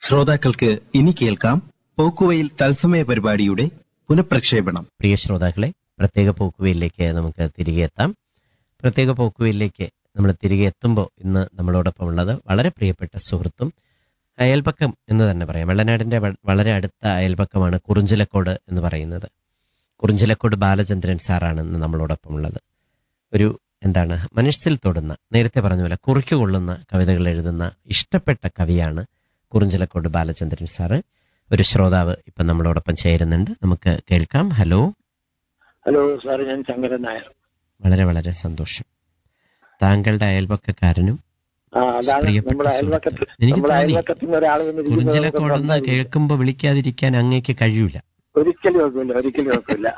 ശ്രോതാക്കൾക്ക് ഇനി കേൾക്കാം പോക്കുവയിൽ തത്സമയ പരിപാടിയുടെ പുനഃപ്രക്ഷേപണം പ്രിയ ശ്രോതാക്കളെ പ്രത്യേക പോക്കുവയിലേക്ക് നമുക്ക് തിരികെ എത്താം പ്രത്യേക പോക്കുവയിലേക്ക് നമ്മൾ തിരികെ എത്തുമ്പോൾ ഇന്ന് നമ്മളോടൊപ്പം ഉള്ളത് വളരെ പ്രിയപ്പെട്ട സുഹൃത്തും അയൽപക്കം എന്ന് തന്നെ പറയാം വെള്ളനാടിന്റെ വ- വളരെ അടുത്ത അയൽപക്കമാണ് കുറിഞ്ചിലക്കോട് എന്ന് പറയുന്നത് കുറിഞ്ചിലക്കോട് ബാലചന്ദ്രൻ സാറാണ് ഇന്ന് നമ്മളോടൊപ്പം ഉള്ളത് ഒരു എന്താണ് മനസ്സിൽ തൊടുന്ന നേരത്തെ പറഞ്ഞ പോലെ കുറിക്കുകൊള്ളുന്ന കവിതകൾ എഴുതുന്ന ഇഷ്ടപ്പെട്ട കവിയാണ് കുറിഞ്ചിലക്കോട് ബാലചന്ദ്രൻ സാറ് ഒരു ശ്രോതാവ് ഇപ്പം നമ്മളോടൊപ്പം ചേരുന്നുണ്ട് നമുക്ക് കേൾക്കാം ഹലോ ഹലോ സാർ ഞാൻ ശങ്കരൻ നായർ വളരെ വളരെ സന്തോഷം താങ്കളുടെ അയൽപക്കക്കാരനും ആ അതാണ് പ്രിയപ്പെട്ട നമ്മുടെ അയൽവക്കത്ത് സുഹൃത്ത്. എനിക്ക് നമ്മുടെ തോന്നി അയൽവക്കത്തിൽ നിന്ന് ഒരാൾ വന്നിരിക്കുന്നത് നമുക്ക് കുറിഞ്ചിലക്കോടെന്ന് നന്നായിരിക്കും. കേൾക്കുമ്പോ വിളിക്കാതിരിക്കാൻ അങ്ങേക്ക് കഴിയൂല ഒരിക്കലും നോക്കില്ല ഒരിക്കലും നോക്കില്ല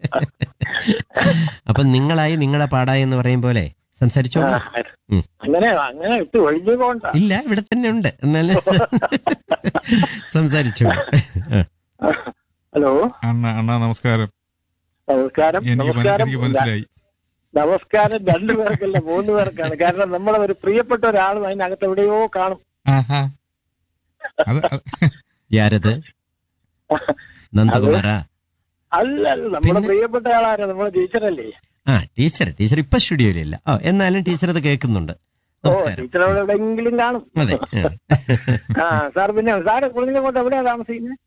അപ്പൊ നിങ്ങളായി നിങ്ങളെ പാടായി എന്ന് പറയും പോലെ സംസാരിച്ചോ ഉം. അങ്ങനെ അങ്ങനെ ഇട്ട് ഒഴിഞ്ഞു പോണ്ട ഇല്ല ഇവിടെ തന്നെ ഉണ്ട് എന്നാലും സംസാരിച്ചോ ഹലോ അണ്ണ അണ്ണ നമസ്കാരം നമസ്കാരം എനിക്ക് മന- നമസ്കാരം എനിക്ക് മനസ്സിലായി നമസ്കാരം രണ്ടു പേർക്കല്ല മൂന്ന് പേർക്കാണ് കാരണം നമ്മളെ ഒരു പ്രിയപ്പെട്ട ഒരാൾ അതിനകത്ത് എവിടെയോ കാണും ആഹാ. അത് അത് യാരത് നന്ദകുമാര അല്ല അല്ല നമ്മുടെ പിന്നെ? പ്രിയപ്പെട്ട ആളാരാ നമ്മളെ ടീച്ചറല്ലേ ആ ടീച്ചർ ടീച്ചർ ഇപ്പൊ സ്റ്റുഡിയോയിലില്ല ഓ എന്നാലും ടീച്ചർ അത് കേൾക്കുന്നുണ്ട് ഓ നമസ്കാരം ടീച്ചർ അവിടെ എവിടെയെങ്കിലും കാണും അതെ ആ. ആ സാർ പിന്നെ സാറ് കുളിഞ്ഞ എവിടെയാ താമസിക്കുന്നത്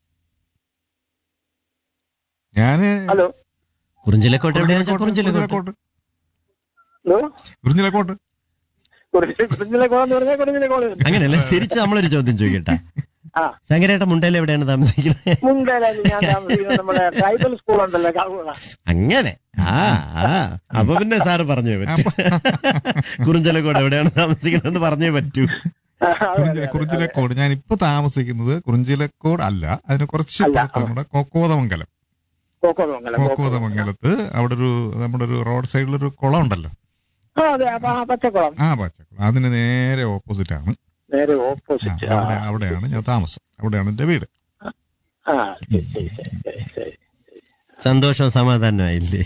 ഞാന് ഹലോ കുറിഞ്ചിലക്കോട്ട് എവിടെയാണെന്ന് വെച്ചാൽ കുറിഞ്ചിലക്കോട്ട് കുറിഞ്ഞിലക്കോട്ട് ഹലോ കുറിഞ്ഞിലക്കോട്ട് കുറിഞ്ഞിലെ കോളെന്ന് പറഞ്ഞാൽ കുറിഞ്ഞിലെ കോള് അങ്ങനെയല്ല തിരിച്ച് നമ്മളൊരു ചോദ്യം ചോദിക്കട്ടെ ആ. ശങ്കരേട്ട മുണ്ടയിൽ എവിടെയാണ് താമസിക്കുന്നത് മുണ്ടേലാണ് ഞാൻ താമസിക്കുന്നത് നമ്മുടെ ട്രൈബൽ സ്കൂൾ ഉണ്ടല്ലോ കാവുക അങ്ങനെ ആ ആ അപ്പൊ പിന്നെ സാറ് പറഞ്ഞേ പറ്റൂ കുറിഞ്ചലക്കോട് എവിടെയാണ് താമസിക്കുന്നത് പറഞ്ഞേ പറ്റൂ കുറിഞ്ചില കുറിഞ്ചിലക്കോട് ഞാൻ ഇപ്പൊ താമസിക്കുന്നത് കുറിഞ്ചിലക്കോട് അല്ല അതിന് കുറച്ച് അല്ല, പുറത്ത് നമ്മുടെ കൊക്കോതമംഗലം കോക്കോതമംഗലം കൊക്കോതമംഗലത്ത് അവിടെ ഒരു നമ്മുടെ ഒരു റോഡ് സൈഡിൽ ഒരു കുളം ഉണ്ടല്ലോ ആ അതെ അപ്പൊ ആ പച്ചക്കുളം ആ പച്ചക്കുളം അതിന് നേരെ ഓപ്പോസിറ്റ് ആണ് നേരെ ആ, ഓപ്പോസിറ്റ് അവിടെ അവിടെയാണ് ഞാൻ താമസം അവിടെയാണ് എന്റെ വീട് ആ ശരി ശരി ശരി ശരി ശരി സന്തോഷവും സമാധാനമായില്ലേ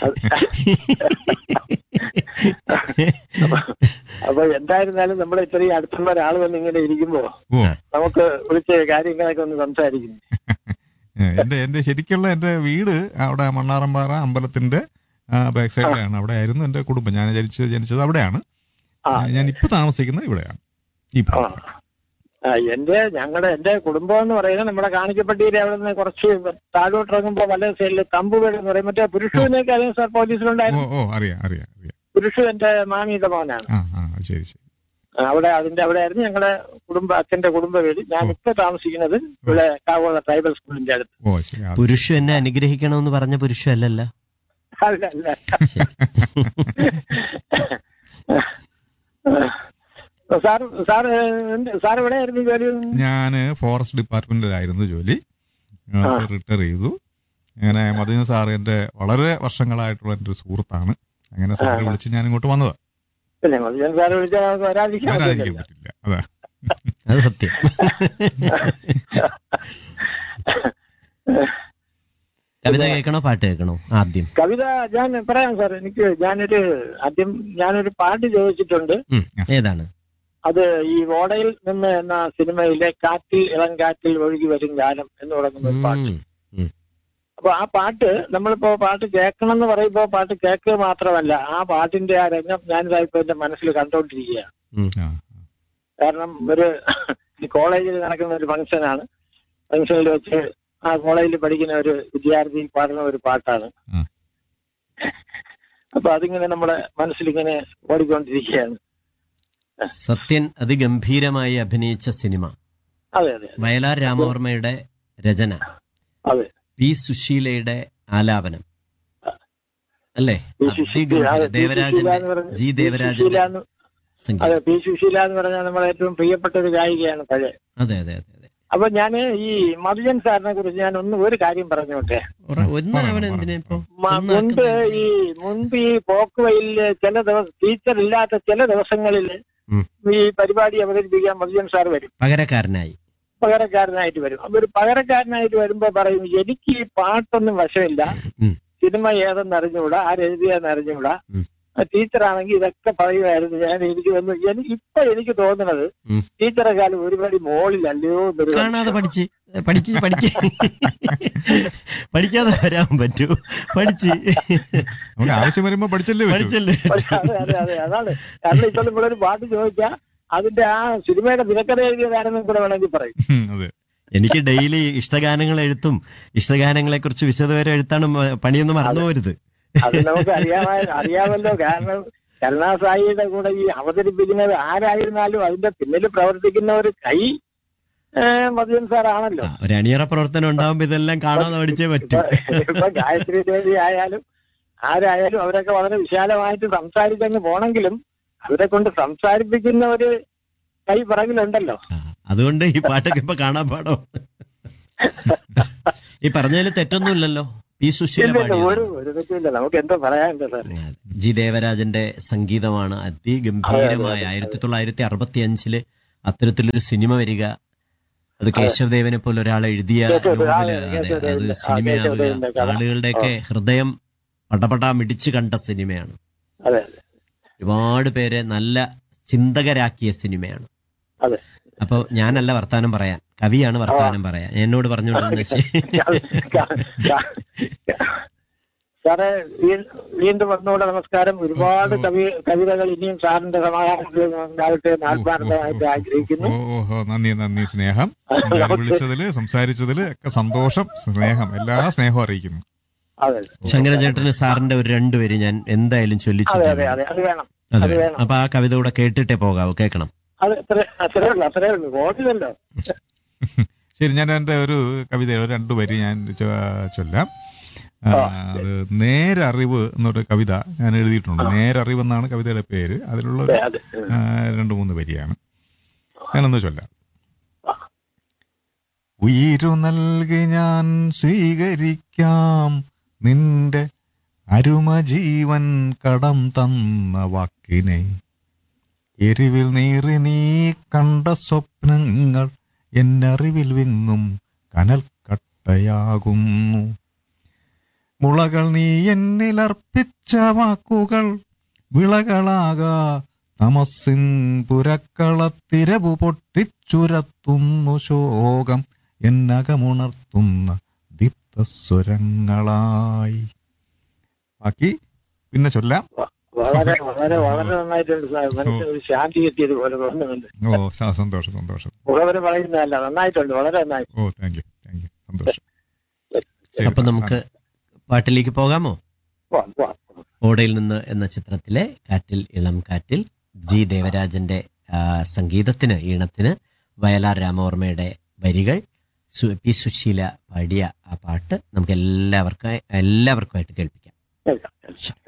അപ്പൊ എന്തായിരുന്നാലും നമ്മുടെ ഇത്രയും അടുത്തുള്ള ഒരാൾ വന്ന് ഇങ്ങനെ ഇരിക്കുമ്പോ ഓ നമുക്ക് വിളിച്ച് കാര്യങ്ങളൊക്കെ ഒന്ന് സംസാരിക്കുന്നു ഏ, എന്റെ എന്റെ ശരിക്കുള്ള എന്റെ വീട് അവിടെ മണ്ണാറമ്പാറ അമ്പലത്തിന്റെ ബാക്ക് സൈഡിലാണ് അവിടെ ആയിരുന്നു എന്റെ കുടുംബം ഞാൻ ജനിച്ചത് ജനിച്ചത് അവിടെയാണ് ആ ഞാൻ ഇപ്പൊ താമസിക്കുന്നത് ഇവിടെയാണ് ഈ ആ ആ, എന്റെ ഞങ്ങളുടെ എന്റെ കുടുംബം എന്ന് പറയുന്നത് നമ്മുടെ കാണിക്കപ്പട്ടിയിലെ അവിടെ നിന്ന് കുറച്ച് താഴോട്ട് ഇറങ്ങുമ്പോ വല്ല സൈഡിൽ തമ്പുവേട് എന്ന് പറയും മറ്റേ പുരുഷനൊക്കെ അറിയാം സാർ ഓ പോലീസിലുണ്ടായിരുന്നു ഓ അറിയാം അറിയാം അറിയാം പുരുഷു എന്റെ മാമിയുടെ മോനാണ് ആ ആ ശരി ശരി ആ, അവിടെ അതിന്റെ അവിടെ ആയിരുന്നു ഞങ്ങളുടെ കുടുംബ അച്ഛന്റെ കുടുംബ വീട് ഞാൻ ഇപ്പൊ താമസിക്കുന്നത് ഇവിടെ കാവോള ട്രൈബൽ സ്കൂളിന്റെ അടുത്ത് ഓ ശരി ആ, പുരുഷു എന്നെ അനുഗ്രഹിക്കണമെന്ന് പറഞ്ഞ പുരുഷു അല്ലല്ലോ അല്ല അല്ല ശരി സാർ സാർ എന്ത് സാർ എവിടെയായിരുന്നു ജോലി ഞാന് ഫോറസ്റ്റ് ഡിപ്പാർട്ട്മെന്റിലായിരുന്നു ജോലി ആ. റിട്ടയർ ചെയ്തു അങ്ങനെ മദീന സാർ എന്റെ വളരെ വർഷങ്ങളായിട്ടുള്ള എന്റെ ഒരു സുഹൃത്താണ് അങ്ങനെ സാറിനെ ആ. വിളിച്ച് ഞാൻ ഇങ്ങോട്ട് വന്നതാ പിന്നെ ഞാൻ സാർ വിളിച്ചാൽ വരാതിരിക്കാൻ വരാതിരിക്കാൻ പറ്റില്ലല്ലോ. പറ്റില്ല അതാ അത് സത്യം കവിത കേൾക്കണോ പാട്ട് കേൾക്കണോ ആദ്യം കവിത ഞാൻ പറയാം സാർ എനിക്ക് ഞാനൊരു ആദ്യം ഞാനൊരു പാട്ട് ചോദിച്ചിട്ടുണ്ട് ഉം, ഏതാണ് അത് ഈ ഓടയിൽ നിന്ന് എന്ന സിനിമയിലെ കാറ്റിൽ ഇളം കാറ്റിൽ ഒഴുകി വരും ഗാനം എന്ന് തുടങ്ങുന്ന ഒരു പാട്ട് ഉം, അപ്പൊ ആ പാട്ട് നമ്മളിപ്പോ പാട്ട് കേൾക്കണം എന്ന് പറയുമ്പോ പാട്ട് കേൾക്കുക മാത്രമല്ല ആ പാട്ടിന്റെ ആ രംഗം ഞാനിതാ ഇപ്പൊ എന്റെ മനസ്സിൽ കണ്ടോണ്ടിരിക്കുകയാണ് ഉം. ആ കാരണം ഒരു കോളേജിൽ നടക്കുന്ന ഒരു ഫംഗ്ഷനാണ് ഫംഗ്ഷനിൽ വെച്ച് ആ കോളേജിൽ പഠിക്കുന്ന ഒരു വിദ്യാർത്ഥി പാടുന്ന ഒരു പാട്ടാണ് ഉം. അപ്പൊ അതിങ്ങനെ നമ്മുടെ മനസ്സിലിങ്ങനെ ഓടിക്കൊണ്ടിരിക്കുകയാണ് സത്യൻ അതിഗംഭീരമായി അഭിനയിച്ച സിനിമ അതെ അതെ വയലാർ രാമവർമ്മയുടെ രചന അതെ പി സുശീലയുടെ ആലാപനം അല്ലേ പി. സുശീല- അതിഗംഭീര അതെ, പി. സുശീല ദേവരാജന്റെ എന്ന് പറഞ്ഞ- ജി പി. ദേവരാജന്റെ സുശീല എന്ന് സംഗീതം അതെ പി സുശീല എന്ന് പറഞ്ഞാൽ നമ്മളെ ഏറ്റവും പ്രിയപ്പെട്ട ഒരു ഗായികയാണ് പഴയ അതെ അതെ അതെ അതെ അപ്പൊ ഞാൻ ഈ മധുജൻ സാറിനെ കുറിച്ച് ഞാൻ ഒന്ന് ഒരു കാര്യം പറഞ്ഞോട്ടെ ഒറ- ഒന്ന് പറയണം, അവൻ പറയണം. എന്തിനാ ഇപ്പൊ മ- ഒന്ന് മുൻപ് ആക്കുന്നത്? ഈ മുൻപ് ഈ പോക്കുവയില് ചില ദിവസം ടീച്ചർ ഇല്ലാത്ത ചില ദിവസങ്ങളിൽ ഉം. ഈ പരിപാടി അവതരിപ്പിക്കാൻ മധുജൻ സാർ വരും പകരക്കാരനായി പകരക്കാരനായിട്ട് വരും അപ്പൊ ഒരു പകരക്കാരനായിട്ട് വരുമ്പോ പറയും എനിക്ക് ഈ പാട്ടൊന്നും വശമില്ല ഉം. സിനിമ ഏതെന്ന് അറിഞ്ഞുകൂടാ ആരെഴുതിയെന്ന് അറിഞ്ഞുകൂടാ ഉം. ടീച്ചറാണെങ്കിൽ ഇതൊക്കെ പറയുമായിരുന്നു ഞാൻ എനിക്ക് വന്ന് എനിക്ക് ഇപ്പൊ എനിക്ക് തോന്നുന്നത് ഉം. ടീച്ചറെ കാലം ഒരുപടി മോളിലല്ലയോ എന്നൊരു കാണാതെ പഠിച്ച് പഠിക്ക് പഠിക്ക് പഠിക്കാതെ വരാൻ പറ്റൂ പഠിച്ച് നമുക്ക് ആവശ്യം വരുമ്പോ പഠിച്ചല്ലേ പറ്റൂ പഠിച്ചല്ലേ പക്ഷെ അതെ അതെ അതെ അതാണ് കാരണം ഇപ്പൊ നിങ്ങളൊരു പാട്ട് ചോദിച്ചാൽ അതിന്റെ ആ സിനിമയുടെ തിരക്കഥ എഴുതിയതാരെന്നും കൂടെ വേണമെങ്കിൽ പറയും ഉം, അതെ എനിക്ക് ഡെയിലി ഇഷ്ടഗാനങ്ങൾ എഴുത്തും ഇഷ്ടഗാനങ്ങളെ കുറിച്ച് വിശദവരം എഴുത്താണ് മ- പണിയൊന്നും മറന്നു പോരുത് അത് നമുക്ക് അറിയാമായ അറിയാമല്ലോ കാരണം കരുണാസായിയുടെ കൂടെ ഈ അവതരിപ്പിക്കുന്നത് ആരായിരുന്നാലും അതിന്റെ പിന്നിൽ പ്രവർത്തിക്കുന്ന ഒരു കൈ ഏ, മതിയൻ സാറാണല്ലോ ആ, ഒരു അണിയറ പ്രവർത്തനം ഉണ്ടാവുമ്പോ ഇതെല്ലാം കാണാതെ പഠിച്ചേ പറ്റൂ ഇപ്പൊ ഇപ്പൊ ഗായത്രി ദേവി ആയാലും ആരായാലും അവരൊക്കെ വളരെ വിശാലമായിട്ട് സംസാരിച്ചങ്ങ് പോണെങ്കിലും അവരെ കൊണ്ട് സംസാരിപ്പിക്കുന്ന ഒരു കൈ പിറകിലുണ്ടല്ലോ ആ, അതുകൊണ്ട് ഈ പാട്ടൊക്കെ ഇപ്പൊ കാണാൻ പാടോ ഈ പറഞ്ഞതിൽ തെറ്റൊന്നുമില്ലല്ലോ പി സുശീല ഇല്ല ഇല്ല, ഒരു പാടിയത് ഒരു തെറ്റില്ല നമുക്ക് എന്തോ പറയാനുണ്ട് സാർ ജി ദേവരാജന്റെ സംഗീതമാണ് അതിഗംഭീരമായ ആയിരത്തി തൊള്ളായിരത്തി അറുപത്തി അഞ്ചില് അത്തരത്തിലൊരു സിനിമ വരിക അത് കേശവദേവനെ പോലെ ഒരാൾ എഴുതിയ കേശവദേവൻ, നോവല് ആ, അതെ അത് കേശവദേവന്റെ, ആ, സിനിമയാവുക കേശവദേവന്റെ കഥ. ആളുകളുടെയൊക്കെ ഹൃദയം പടപടാ മിടിച്ചു കണ്ട സിനിമയാണ് അതെ ഒരുപാട് പേരെ നല്ല ചിന്തകരാക്കിയ സിനിമയാണ് അതെ അപ്പൊ ഞാനല്ല വർത്താനം പറയാൻ കവിയാണ് വർത്താനം പറയാൻ എന്നോട് പറഞ്ഞുകൊണ്ടിരുന്ന സാറേ വീ- വീണ്ടും വന്നുകൂടെ നമസ്കാരം ഒരുപാട് കവി കവിതകൾ ഇനിയും സാറിന്റെ സമാധാനത്തിൽ ഉണ്ടാവട്ടെ എന്ന് ആത്മാർത്ഥമായിട്ട് ആഗ്രഹിക്കുന്നു ഓ ഓഹോ നന്ദി നന്ദി സ്നേഹം ഞാൻ വിളിച്ചതില് സംസാരിച്ചതില് ഒക്കെ സന്തോഷം സ്നേഹം എല്ലാ സ്നേഹവും അറിയിക്കുന്നു അതെ ശങ്കരചേട്ടന് സാറിന്റെ ഒരു രണ്ടുപേര് ഞാൻ എന്തായാലും ചൊല്ലിച്ചു അതെ അതെ അതെ അത് വേണം അതെ അത് വേണം അപ്പൊ ആ കവിത കൂടെ കേട്ടിട്ടേ പോകാവൂ കേൾക്കണം അത് അത്ര അത്രേ ഉള്ളൂ അത്രേ ഉള്ളൂ ഓടില്ലല്ലോ ശരി ഞാൻ എന്റെ ഒരു കവിത ഒരു രണ്ടു വരി ഞാൻ ചൊ- ചൊല്ലാം ആ, അത് നേരറിവ് എന്നൊരു കവിത ഞാൻ എഴുതിയിട്ടുണ്ട് നേരറിവ് എന്നാണ് കവിതയുടെ പേര് അതിലുള്ള ഒരു അതെ അതെ ആ, രണ്ട് മൂന്ന് വരിയാണ് ഞാനൊന്ന് ചൊല്ലാം ഉയിരു നൽകി ഞാൻ സ്വീകരിക്കാം നിന്റെ അരുമ ജീവൻ കടം തന്ന വാക്കിനെ എരിവിൽ നീറി നീ കണ്ട സ്വപ്നങ്ങൾ എന്നറിവിൽ വിങ്ങും കനൽ കട്ടയാകുന്നു മുളകൾ നീ എന്നിൽ അർപ്പിച്ച വാക്കുകൾ വിളകളാകാ തമസിൻ പുരക്കളത്തിരവു പൊട്ടിച്ചുരത്തുന്നു ശോകം എന്നകമുണർത്തുന്ന ദീപ്തസ്വരങ്ങളായി ബാക്കി പിന്നെ ചൊല്ലാം വളരെ വളരെ വളരെ നന്നായിട്ടുണ്ട് സാർ മനസ്സിന് ഒരു ശാന്തി കിട്ടിയത് പോലെ തോന്നുന്നുണ്ട് ഓ സ- സന്തോഷം സന്തോഷം മുഖവര് പറയുന്നതല്ല നന്നായിട്ടുണ്ട് വളരെ നന്നായി ഓ താങ്ക് യു താങ്ക് യു സന്തോഷം അപ്പൊ നമുക്ക് പാട്ടിലേക്ക് പോകാമോ പോവാം, പോവാം. ഓടയിൽ നിന്ന് എന്ന ചിത്രത്തിലെ കാറ്റിൽ ഇളം കാറ്റിൽ ജി ദേവരാജന്റെ ആ, സംഗീതത്തിന് ഈണത്തിന് വയലാർ രാമവർമ്മയുടെ വരികൾ സു- പി സുശീല പാടിയ ആ പാട്ട് നമുക്ക് എല്ലാവർക്കും എല്ലാവർക്കുമായിട്ട് കേൾപ്പിക്കാം കേൾക്കാം, കേൾക്കാം. ശരി.